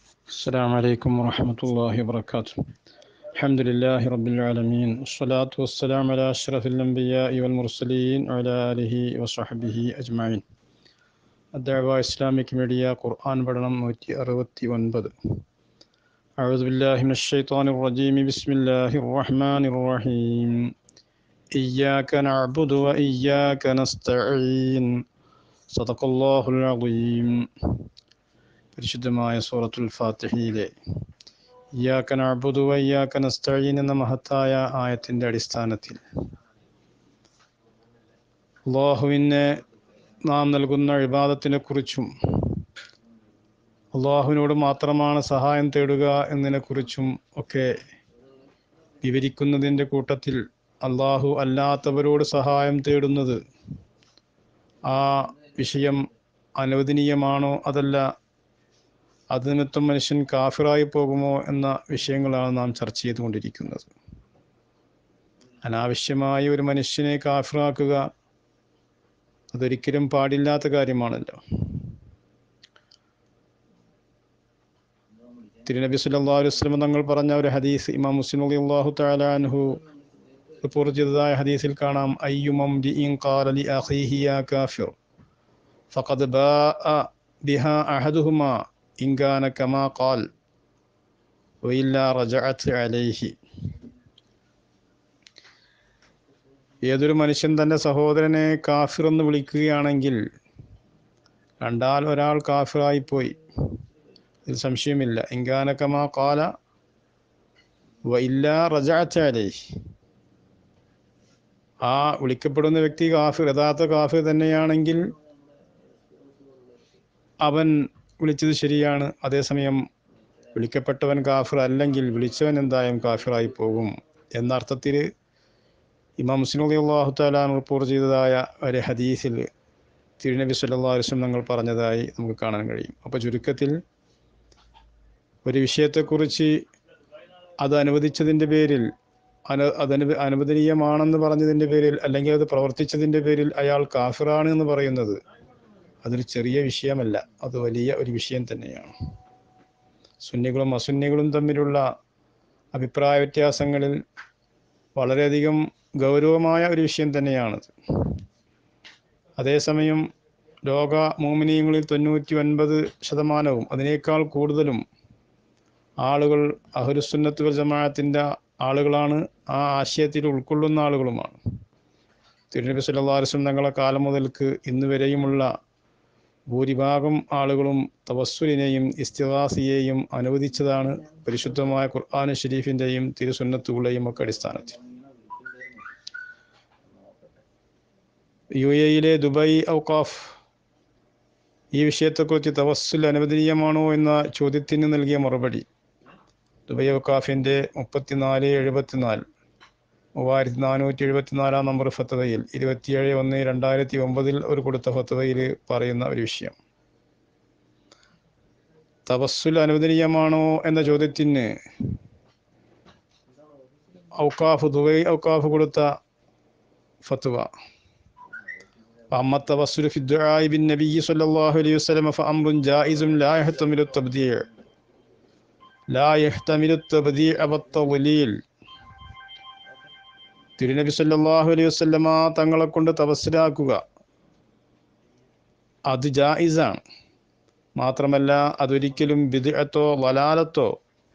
السلام عليكم ورحمة الله وبركاته الحمد لله رب العالمين والصلاة والسلام على أشرف الأنبياء والمرسلين وعلى آله وصحبه أجمعين الدعوة إسلامك ميديا قرآن بدنم نوتي أروتي ونبد أعوذ بالله من الشيطان الرجيم بسم الله الرحمن الرحيم إياك نعبد وإياك نستعين صدق الله العظيم പരിശുദ്ധമായ സൂറത്തുൽ ഫാത്തിഹയിലെ ഇയാക്ക നഅ്ബുദു വയ്യാക്ക നസ്തഈൻ എന്ന മഹത്തായ ആയത്തിൻ്റെ അടിസ്ഥാനത്തിൽ അള്ളാഹുവിനെ നാം നൽകുന്ന ഇബാദത്തിനെ കുറിച്ചും അള്ളാഹുവിനോട് മാത്രമാണ് സഹായം തേടുക എന്നതിനെക്കുറിച്ചും ഒക്കെ വിവരിക്കുന്നതിൻ്റെ കൂട്ടത്തിൽ അള്ളാഹു അല്ലാത്തവരോട് സഹായം തേടുന്നത് ആ വിഷയം അനുവദനീയമാണോ അതല്ല അത് നിമിത്തം മനുഷ്യൻ കാഫിറായി പോകുമോ എന്ന വിഷയങ്ങളാണ് നാം ചർച്ച ചെയ്തുകൊണ്ടിരിക്കുന്നത് അനാവശ്യമായി ഒരു മനുഷ്യനെ കാഫിറാക്കുക അതൊരിക്കലും പാടില്ലാത്ത കാര്യമാണല്ലോ തിരുനബി സല്ലല്ലാഹു അലൈഹി വസല്ലം തങ്ങൾ പറഞ്ഞ ഒരു ഹദീസ് ഇമാം മുസ്ലിം റളിയല്ലാഹു തആല അൻഹു റിപ്പോർട്ട് ചെയ്തതായ ഹദീസിൽ കാണാം അയ്യുമം ലിഇൻ ഖാല ലി അഖീഹി യാ കാഫിർ ഫഖദ് ബാഅ ബിഹാ അഹദുഹുമാ ഇൻ കാന കമാ ഖാൽ വഇല്ലാ റജഅത് അലൈഹി ഏതൊരു മനുഷ്യൻ തൻ്റെ സഹോദരനെ കാഫിർ എന്ന് വിളിക്കുകയാണെങ്കിൽ കണ്ടാൽ ഒരാൾ കാഫിറായി പോയി ഇതിൽ സംശയമില്ല ഇങ്കാന കമാ കാല വ ഇല്ലാ റജഅത്ത് അലൈഹി ആ വിളിക്കപ്പെടുന്ന വ്യക്തി കാഫിർ യഥാർത്ഥ കാഫിർ തന്നെയാണെങ്കിൽ അവൻ വിളിച്ചത് ശരിയാണ് അതേസമയം വിളിക്കപ്പെട്ടവൻ കാഫിർ അല്ലെങ്കിൽ വിളിച്ചവൻ എന്തായാലും കാഫിറായി പോകും എന്ന അർത്ഥത്തിൽ ഇമാം മുസ്ലിം അലി അള്ളാഹു താലാൻ റിപ്പോർട്ട് ചെയ്തതായ ഒരു ഹദീസിൽ തിരുനബി സല്ലാ വസ്ലം ഞങ്ങൾ പറഞ്ഞതായി നമുക്ക് കാണാൻ കഴിയും അപ്പോൾ ചുരുക്കത്തിൽ ഒരു വിഷയത്തെക്കുറിച്ച് അത് അനുവദിച്ചതിൻ്റെ പേരിൽ അന അതനു അനുവദനീയമാണെന്ന് പറഞ്ഞതിൻ്റെ പേരിൽ അല്ലെങ്കിൽ അത് പ്രവർത്തിച്ചതിൻ്റെ പേരിൽ അയാൾ കാഫിറാണ് എന്ന് പറയുന്നത് അതൊരു ചെറിയ വിഷയമല്ല അത് വലിയ ഒരു വിഷയം തന്നെയാണ് സുന്നികളും അസുന്നികളും തമ്മിലുള്ള അഭിപ്രായ വ്യത്യാസങ്ങളിൽ വളരെയധികം ഗൗരവമായ ഒരു വിഷയം തന്നെയാണത് അതേസമയം ലോക മോമിനിയങ്ങളിൽ തൊണ്ണൂറ്റി ഒൻപത് ശതമാനവും അതിനേക്കാൾ കൂടുതലും ആളുകൾ അഹുരുസുന്നത്ത് വൽ ജമാഅത്തിൻ്റെ ആളുകളാണ് ആ ആശയത്തിൽ ഉൾക്കൊള്ളുന്ന ആളുകളുമാണ് തിരുനബി സല്ലല്ലാഹു അലൈഹി വസല്ലം തങ്ങളെ കാലം മുതൽക്ക് ഇന്ന് വരെയുമുള്ള ഭൂരിഭാഗം ആളുകളും തവസ്സുലിനെയും ഇസ്തിവാസിയെയും അനുവദിച്ചതാണ് പരിശുദ്ധമായ ഖുർആൻ ഷരീഫിൻ്റെയും തിരുസുന്നത്തുകളെയും ഒക്കെ അടിസ്ഥാനത്തിൽ യു എയിലെ ദുബായ് ഔക്കാഫ് ഈ വിഷയത്തെക്കുറിച്ച് തവസ്സുൽ അനുവദനീയമാണോ എന്ന ചോദ്യത്തിന് നൽകിയ മറുപടി ദുബായ് ഔക്കാഫിൻ്റെ മുപ്പത്തിനാല് എഴുപത്തിനാല് മൂവായിരത്തി നാനൂറ്റി എഴുപത്തിനാലാം നമ്പർ ഫത്തതയിൽ ഇരുപത്തിയേഴ് ഒന്ന് രണ്ടായിരത്തി ഒമ്പതിൽ ഒരു കൊടുത്ത ഫത്തതയിൽ പറയുന്ന ഒരു വിഷയം തപസ്സുൽ അനുവദനീയമാണോ എന്ന ചോദ്യത്തിന് ഔക്കാഫ് ദുബൈ ഔക്കാഫ് കൊടുത്ത ഫത്വ أما التوسل في الدعاء بالنبي صلى الله عليه وسلم فأمر جائز لا يحتمل التبديع لا يحتمل التبديع والتضليل തിരുനബി സല്ലാഹു അലൈഹി വസ്ലമ തങ്ങളെ കൊണ്ട് തപസ്സിലാക്കുക അത് ജായിസാണ് മാത്രമല്ല അതൊരിക്കലും ബിദഅത്തോ വലാലത്തോ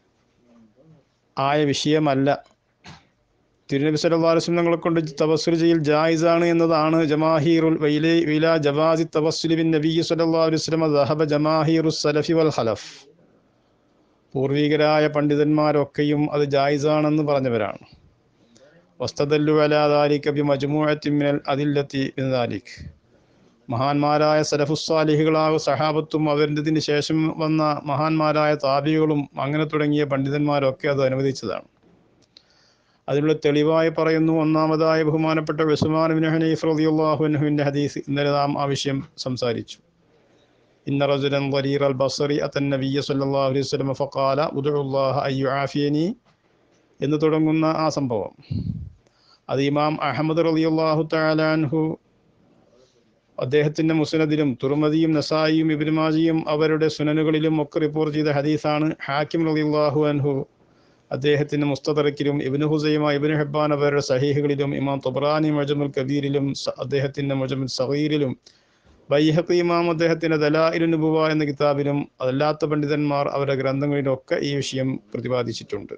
ആയ വിഷയമല്ല തിരുനബി സല്ലല്ലാഹു അലൈഹി വസല്ലം തങ്ങളെ കൊണ്ട് തപസ്സുൽ ചെയ്യൽ ജായിസാണ് എന്നതാണ് ജമാഹീറുൽ വൈലി വില ജവാസി തപസ്സുലി ബിൻ നബി സല്ലല്ലാഹു അലൈഹി വസല്ലം ദഹബ ജമാഹീറുസ് സലഫി വൽ ഖലഫ് പൂർവികരായ പണ്ഡിതന്മാരൊക്കെയും അത് ജായിസാണെന്ന് പറഞ്ഞവരാണ് വസ്തദല്ലു അലാ ദാലിക ബി മജ്മൂഅത്തി മിനൽ അദില്ലത്തി മിൻ ദാലിക് മഹാന്മാരായ സലഫുസ്സാലിഹികളായ സഹാബത്തും അവരിന് ശേഷം വന്ന മഹാന്മാരായ താബികളും അങ്ങനെ തുടങ്ങിയ പണ്ഡിതന്മാരൊക്കെ അത് അനുവദിച്ചതാണ് അതിനുള്ള തെളിവായി പറയുന്നു ഒന്നാമതായ ബഹുമാനപ്പെട്ട ഉസ്മാൻ ബിൻ ഹനീഫ് റളിയല്ലാഹു അൻഹുവിൻ്റെ ഹദീസ് ഇന്നലെ നാം ആ വിഷയം സംസാരിച്ചു ഇന്ന റജുലൻ ضرير البصر أتى النبي صلى الله عليه وسلم فقال ادعو الله أن يعافيني എന്ന് തുടങ്ങുന്ന ആ സംഭവം അത് ഇമാം അഹമ്മദ് റളിയല്ലാഹു തആല അൻഹു അദ്ദേഹത്തിൻ്റെ മുസ്നദിലും തുർമദിയും നസായിയും ഇബിനുമാജിയും അവരുടെ സുനനുകളിലും ഒക്കെ റിപ്പോർട്ട് ചെയ്ത ഹദീസാണ് ഹാക്കിം റളിയല്ലാഹു അൻഹു അദ്ദേഹത്തിൻ്റെ മുസ്തദറക്കിലും ഇബ്നു ഹുസൈമ ഇബ്നു ഹബ്ബാൻ അവരുടെ സഹീഹുകളിലും ഇമാം തൊബ്രാനി മജമുൽ കബീറിലും സ- അദ്ദേഹത്തിൻ്റെ മജമുൽ സഹീറിലും ബൈഹഖി ഇമാം അദ്ദേഹത്തിൻ്റെ ദലാഇലു നുബുവ എന്ന കിതാബിലും അതല്ലാത്ത പണ്ഡിതന്മാർ അവരുടെ ഗ്രന്ഥങ്ങളിലൊക്കെ ഈ വിഷയം പ്രതിപാദിച്ചിട്ടുണ്ട്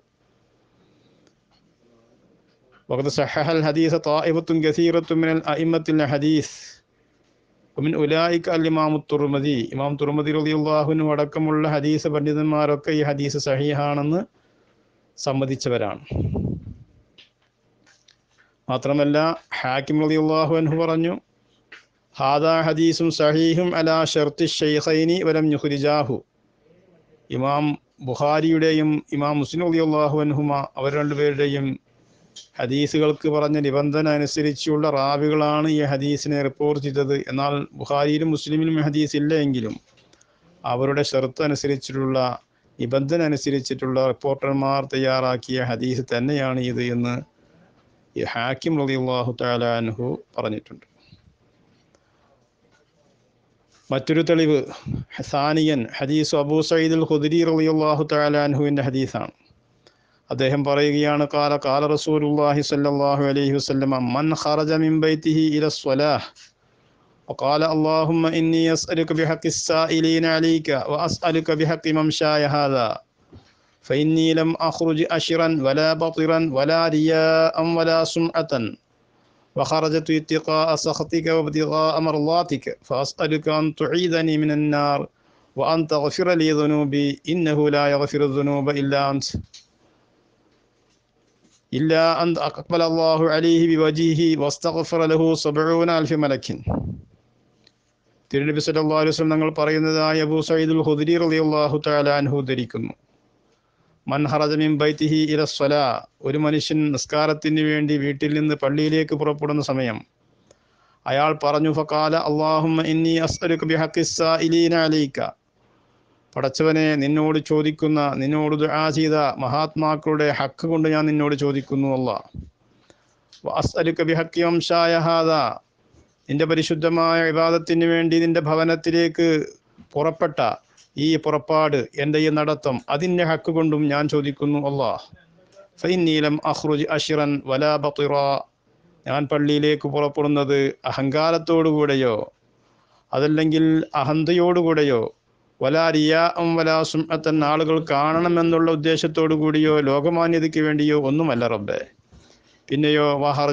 وقد صحح الحديث طائفة كثيرة من الأئمة الحديث ومن أولئك الإمام الترمذي ഇമാം തുർമദി റളിയല്ലാഹു അൻഹു അടക്കമുള്ള ഹദീസ് പണ്ഡിതന്മാരൊക്കെ ഈ ഹദീസ് സഹീഹാണെന്ന് സമ്മതിച്ചവരാണ് മാത്രമല്ല ഹാക്കിം റളിയല്ലാഹു അൻഹു പറഞ്ഞു ഹാദാ ഹദീസും സഹീഹും അലാ ഷർത്തി ഷെയ്ഖൈനി വലം യുഹ്രിജാഹു ഇമാം ബുഖാരിയുടെയും ഇമാം മുസ്ലിം റളിയല്ലാഹു അൻഹുമ അവർ രണ്ടുപേരുടെയും ഹദീസുകൾക്ക് പറഞ്ഞ നിബന്ധന അനുസരിച്ചുള്ള റാവികളാണ് ഈ ഹദീസിനെ റിപ്പോർട്ട് ചെയ്തത് എന്നാൽ ബുഖാരിയിലും മുസ്ലിമിലും ഈ ഹദീസ് ഇല്ല എങ്കിലും അവരുടെ ഷർത്ത് അനുസരിച്ചിട്ടുള്ള നിബന്ധന അനുസരിച്ചിട്ടുള്ള റിപ്പോർട്ടർമാർ തയ്യാറാക്കിയ ഹദീസ് തന്നെയാണ് ഇത് എന്ന് ഈ ഹാക്കിം റളിയല്ലാഹു തആല അൻഹു പറഞ്ഞിട്ടുണ്ട് മറ്റൊരു തെളിവ് സാനിയൻ ഹദീസ് അബൂ സയ്യിദ് അൽ ഖുദരി റളിയല്ലാഹു തആല അൻഹുവിൻ്റെ ഹദീസാണ് അദ്ദേഹം പറയുകയാണ് കാല കാല റസൂലുള്ളാഹി സ്വല്ലല്ലാഹു അലൈഹി വസല്ലമ മൻ ഖറജ മിൻ ബൈതിഹി ഇല സ്വലാഹ് وقال اللهم إني أسألك بحق السائلين عليك وأسألك بحق ممشاي هذا فإني لم أخرج أشرا ولا بطرا ولا رياء ولا سمعة وخرجت اتقاء سخطك وابتغاء مرضاتك فأسألك أن تعيذني من النار وأن تغفر لي ذنوبي إنه لا يغفر الذنوب إلا أنت إلا أن أقبل الله عليه بوجهه واستغفر له سبعون ألف ملك തിരുനബി സല്ലല്ലാഹു അലൈഹി വസല്ലം ഞങ്ങൾ പറയുന്നതായ അബൂ സഈദുൽ ഖുദരി റളിയല്ലാഹു തആല അൻഹു ധരിക്കുന്നു മൻ ഹറജ മിൻ ബൈതിഹി ഇല സ്വലാ ഒരു മനുഷ്യൻ നിസ്കാരത്തിന് വേണ്ടി വീട്ടിൽ നിന്ന് പള്ളിയിലേക്ക് പുറപ്പെടുന്ന സമയം അയാൾ പറഞ്ഞു ഫഖാല അല്ലാഹുമ്മ ഇന്നി അസ്അലുക ബിഹഖി സായിലീന അലൈക പടച്ചവനെ നിന്നോട് ചോദിക്കുന്ന നിന്നോട് ദുആ ചെയ്ത മഹാത്മാക്കളുടെ ഹക്ക് കൊണ്ട് ഞാൻ നിന്നോട് ചോദിക്കുന്നു അല്ലാ അസ്അലുക ബിഹഖി വംശായ ഹാദാ നിന്റെ പരിശുദ്ധമായ വിവാദത്തിന് വേണ്ടി നിന്റെ ഭവനത്തിലേക്ക് പുറപ്പെട്ട ഈ പുറപ്പാട് എൻ്റെ ഈ നടത്തം അതിൻ്റെ ഹക്ക് കൊണ്ടും ഞാൻ ചോദിക്കുന്നു അള്ളാഹ് ഫൈനീലം അഹ്റുജ് അഷിറൻ വലാ ബത്തിറ ഞാൻ പള്ളിയിലേക്ക് പുറപ്പെടുന്നത് അഹങ്കാരത്തോടുകൂടെയോ അതല്ലെങ്കിൽ അഹന്തയോടുകൂടെയോ വലാ റിയാം വലാ സുംഅത്തൻ ആളുകൾ കാണണമെന്നുള്ള ഉദ്ദേശത്തോടു കൂടിയോ ലോകമാന്യതയ്ക്ക് വേണ്ടിയോ ഒന്നുമല്ല റബ്ബേ പിന്നെയോ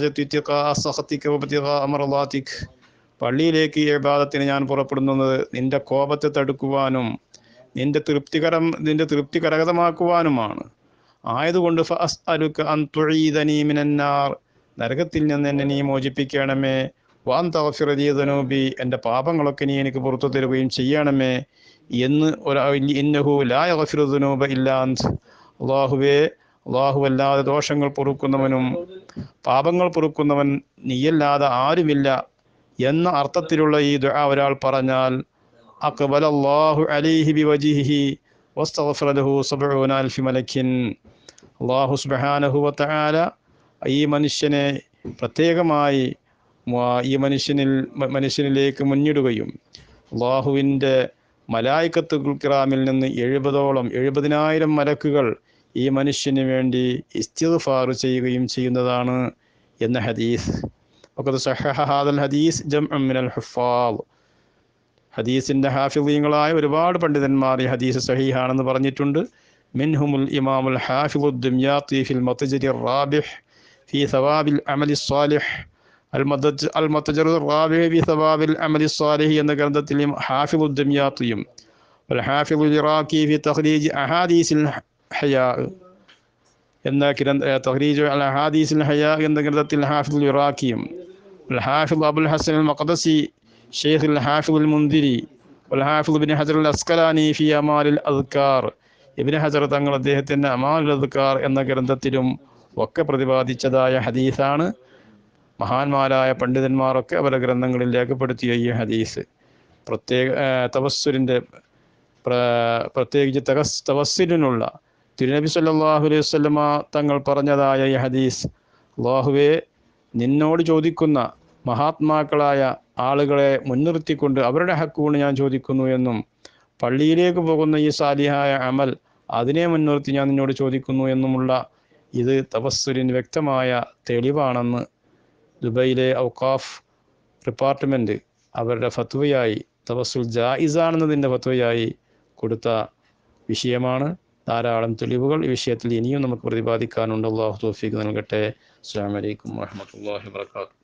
അമർലാത്തിക് പള്ളിയിലേക്ക് ഈ ഇബാദത്തിന് ഞാൻ പുറപ്പെടുന്നത് നിന്റെ കോപത്തെ തടുക്കുവാനും നിന്റെ തൃപ്തികരം നിന്റെ തൃപ്തി കരഗതമാക്കുവാനുമാണ് ആയതുകൊണ്ട് ഫഅസ് അലുക്ക അൻ തുഈദനീ മിനന്നാർ നരകത്തിൽ നിന്ന് എന്നെ നീ മോചിപ്പിക്കണമേ വാൻ തവഫിറദീദനൂബി എൻ്റെ പാപങ്ങളൊക്കെ നീ എനിക്ക് പുറത്തു തരുകയും ചെയ്യണമേ എന്ന് ഒരാ ഇന്നഹു ലാ യഗ്ഫിറുദുനൂബ ഇല്ലാ അൻത് അല്ലാഹുവേ അള്ളാഹു അല്ലാതെ ദോഷങ്ങൾ പൊറുക്കുന്നവനും പാപങ്ങൾ പൊറുക്കുന്നവൻ നീയല്ലാതെ ആരുമില്ല എന്ന അർത്ഥത്തിലുള്ള ഈ ദുആ ഒരാൾ പറഞ്ഞാൽ അക്ബൽ അള്ളാഹു അലിഹി ബിവജിഹി വസ്തഗ്ഫറ ലഹു സബ്ഊന അൽഫി മലക്കിൻ അള്ളാഹു സുബ്ഹാനഹു വതആല ഈ മനുഷ്യനെ പ്രത്യേകമായി മ- ഈ മനുഷ്യനിൽ മ- മനുഷ്യനിലേക്ക് മുന്നിടുകയും അള്ളാഹുവിൻ്റെ മലായിക്കത്തുൽ കിറാമിൽ നിന്ന് എഴുപതോളം എഴുപതിനായിരം മലക്കുകൾ ഈ മനുഷ്യന് വേണ്ടി ഇസ്തിഗ്ഫാർ ചെയ്യുകയും ചെയ്യുന്നതാണ് എന്ന ഹദീസ് وقد صحح هذا الحديث جمع من الحفاظ ഹദീസിൻ്റെ ഹാഫിളീങ്ങളായ ഒരുപാട് പണ്ഡിതന്മാർ ഈ ഹദീസ് സഹീഹാണെന്ന് പറഞ്ഞിട്ടുണ്ട് മിൻഹുമുൽ ഇമാമുൽ ഹാഫിളു ദുംയാത്തി ഫിൽ മത്തജരി റാബിഹ് ഫി സവാബിൽ അമലി സ്വാലിഹ് അൽ മദജ് അൽ മത്തജറു റാബിഹ് ഫി സവാബിൽ അമലി സ്വാലിഹ് എന്ന ഗ്രന്ഥത്തിൽ ഹാഫിളു ദുംയാത്തിയും والحافظ العراقي في تخريج أحاديث الحياء എന്ന ഗ്രന്ഥ തഹ്രീജ് അൽ ഹാദീസ് ഹയാ എന്ന ഗ്രന്ഥത്തിൽ ഹാഫിദുൽ ഇറാഖിയും الحافظ أبو الحسن المقدسي شيخ الحافظ المنذري والحافظ بن حجر الأسقلاني في أمال الأذكار ഇബിന് ഹജർ തങ്ങൾ അദ്ദേഹത്തിൻ്റെ അമാൽ അദ്ക്കാർ എന്ന ഗ്രന്ഥത്തിലും ഒക്കെ പ്രതിപാദിച്ചതായ ഹദീസാണ് മഹാന്മാരായ പണ്ഡിതന്മാരൊക്കെ അവരുടെ ഗ്രന്ഥങ്ങളിൽ രേഖപ്പെടുത്തിയ ഈ ഹദീസ് പ്രത്യേക തവസ്സുരിൻ്റെ പ്രത്യേകിച്ച് തകസ് തവസ്സിലിനുള്ള തിരുനബി സല്ലല്ലാഹു അലൈഹി വസല്ലമ തങ്ങൾ പറഞ്ഞതായ ഈ ഹദീസ് അള്ളാഹുവെ നിന്നോട് ചോദിക്കുന്ന മഹാത്മാക്കളായ ആളുകളെ മുൻനിർത്തിക്കൊണ്ട് അവരുടെ ഹക്ക് കൊണ്ട് ഞാൻ ചോദിക്കുന്നു എന്നും പള്ളിയിലേക്ക് പോകുന്ന ഈ സാലിഹായ അമൽ അതിനെ മുൻനിർത്തി ഞാൻ നിന്നോട് ചോദിക്കുന്നു എന്നുമുള്ള ഇത് തപസ്സുരിന് വ്യക്തമായ തെളിവാണെന്ന് ദുബൈയിലെ ഔക്കാഫ് ഡിപ്പാർട്ട്മെൻറ്റ് അവരുടെ ഫത്വയായി തപസ്സുൽ ജായിസാണെന്നതിൻ്റെ ഫത്വയായി കൊടുത്ത വിഷയമാണ് ധാരാളം തെളിവുകൾ ഈ വിഷയത്തിൽ ഇനിയും നമുക്ക് പ്രതിപാദിക്കാനുണ്ട് അള്ളാഹു തോഫീക്ക് നൽകട്ടെ അസ്സാം വലൈക്കും വാഹമത്തല്ലാഹി വാത്തു